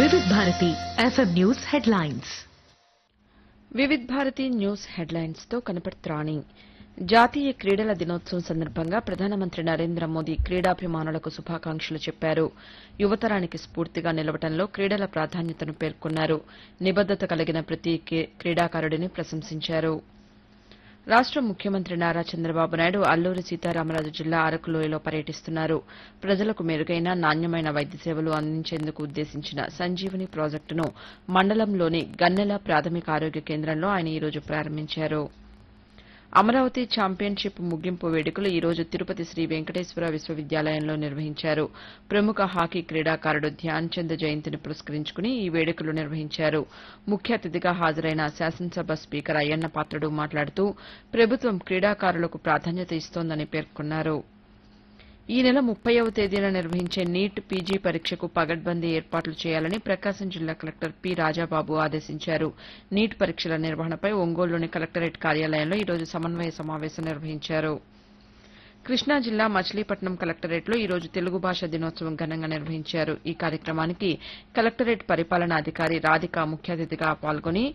వివిధ Bharati FM news headlines Vividh Bharati news headlines తో కనపడుతురాణి జాతీయ క్రీడల దినోత్సవం సందర్భంగా ప్రధానమంత్రి నరేంద్ర మోదీ క్రీడాభిమానులకు శుభాకాంక్షలు చెప్పారు యువతరానికి స్ఫూర్తిగా నిలవడంలో క్రీడల ప్రాధాన్యతను పేర్కొన్నారు నిబద్దత కలిగిన ప్రతి కే- క్రీడాకారుడిని ప్రశంసించారు రాష్ట ముఖ్యమంత్రి నారా చంద్రబాబు నాయుడు అల్లూరి సీతారామరాజు జిల్లా అరకులోయలో పర్యటిస్తున్నారు ప్రజలకు మెరుగైన నాణ్యమైన వైద్య సేవలు అందించేందుకు ఉద్దేశించిన సంజీవని ప్రాజెక్టును మండలంలోని గన్నెల ప్రాథమిక ఆరోగ్య కేంద్రంలో ఆయన ఈ రోజు ప్రారంభించారు అమరావతి ఛాంపియన్షిప్ ముగింపు వేడుకలు ఈ రోజు తిరుపతి శ్రీ వెంకటేశ్వర విశ్వవిద్యాలయంలో నిర్వహించారు ప్రముఖ హాకీ క్రీడాకారుడు ధ్యాన్ చంద్ జయంతిని పురస్కరించుకుని ఈ వేడుకలు నిర్వహించారు ముఖ్య అతిథిగా హాజరైన శాసనసభ స్పీకర్ అయ్యన్న పాత్రుడు మాట్లాడుతూ ప్రభుత్వం క్రీడాకారులకు ప్రాధాన్యత ఇస్తోందని పేర్కొన్నారు ఈ నెల ముప్పైవ తేదీన నిర్వహించే నీట్ పీజీ పరీక్షకు పగడ్బందీ ఏర్పాట్లు చేయాలని ప్రకాశం జిల్లా కలెక్టర్ పి రాజాబాబు ఆదేశించారు నీట్ పరీక్షల నిర్వహణపై ఒంగోలులోని కలెక్టరేట్ కార్యాలయంలో ఈ రోజు సమన్వయ సమావేశం నిర్వహించారు కృష్ణా జిల్లా మచిలీపట్నం కలెక్టరేట్లో ఈ రోజు తెలుగు భాష దినోత్సవం ఘనంగా నిర్వహించారు ఈ కార్యక్రమానికి కలెక్టరేట్ పరిపాలనాధికారి రాధిక ముఖ్య అతిథిగా పాల్గొని